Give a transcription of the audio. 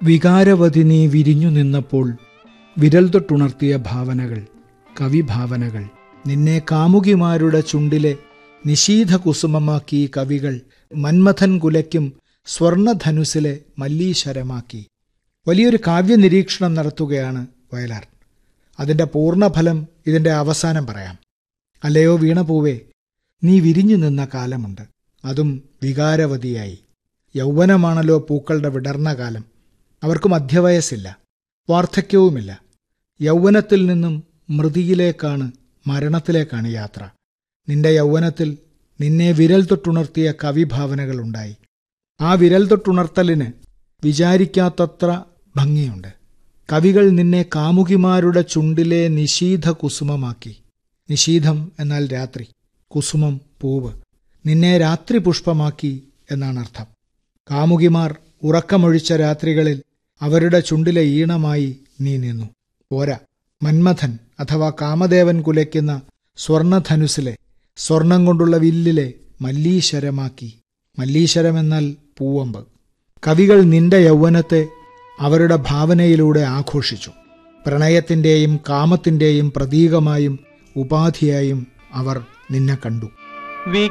വികാരവതി നീ വിരിഞ്ഞു നിന്നപ്പോൾ വിരൽ തൊട്ടുണർത്തിയ ഭാവനകൾ കവിഭാവനകൾ നിന്നെ കാമുകിമാരുടെ ചുണ്ടിലെ നിശീധ കുസുമമാക്കി കവികൾ മന്മഥൻ കുലയ്ക്കും സ്വർണധനുസിലെ മല്ലീശരമാക്കി വലിയൊരു കാവ്യനിരീക്ഷണം നടത്തുകയാണ് വയലാർ അതിന്റെ പൂർണ്ണഫലം ഇതിന്റെ അവസാനം പറയാം അല്ലയോ വീണപൂവേ നീ വിരിഞ്ഞു നിന്ന കാലമുണ്ട് അതും വികാരവതിയായി യൗവനമാണല്ലോ പൂക്കളുടെ വിടർന്ന കാലം അവർക്ക് മധ്യവയസ്സില്ല വാർദ്ധക്യവുമില്ല യൗവനത്തിൽ നിന്നും മൃതിയിലേക്കാണ് മരണത്തിലേക്കാണ് യാത്ര നിന്റെ യൗവനത്തിൽ നിന്നെ വിരൽ തൊട്ടുണർത്തിയ കവിഭാവനകളുണ്ടായി ആ വിരൽ തൊട്ടുണർത്തലിന് വിചാരിക്കാത്തത്ര ഭംഗിയുണ്ട് കവികൾ നിന്നെ കാമുകിമാരുടെ ചുണ്ടിലെ നിശീധ കുസുമമാക്കി നിശീധം എന്നാൽ രാത്രി കുസുമം പൂവ് നിന്നെ രാത്രി പുഷ്പമാക്കി എന്നാണ് അർത്ഥം കാമുകിമാർ ഉറക്കമൊഴിച്ച രാത്രികളിൽ അവരുടെ ചുണ്ടിലെ ഈണമായി നീ നിന്നു പോരാ മന്മഥൻ അഥവാ കാമദേവൻ കുലയ്ക്കുന്ന സ്വർണധനുസിലെ സ്വർണം കൊണ്ടുള്ള വില്ലിലെ മല്ലീശരമാക്കി മല്ലീശരം എന്നാൽ പൂവമ്പ് കവികൾ നിന്റെ യൗവനത്തെ അവരുടെ ഭാവനയിലൂടെ ആഘോഷിച്ചു പ്രണയത്തിന്റെയും കാമത്തിന്റെയും പ്രതീകമായും ഉപാധിയായും അവർ നിന്നെ കണ്ടു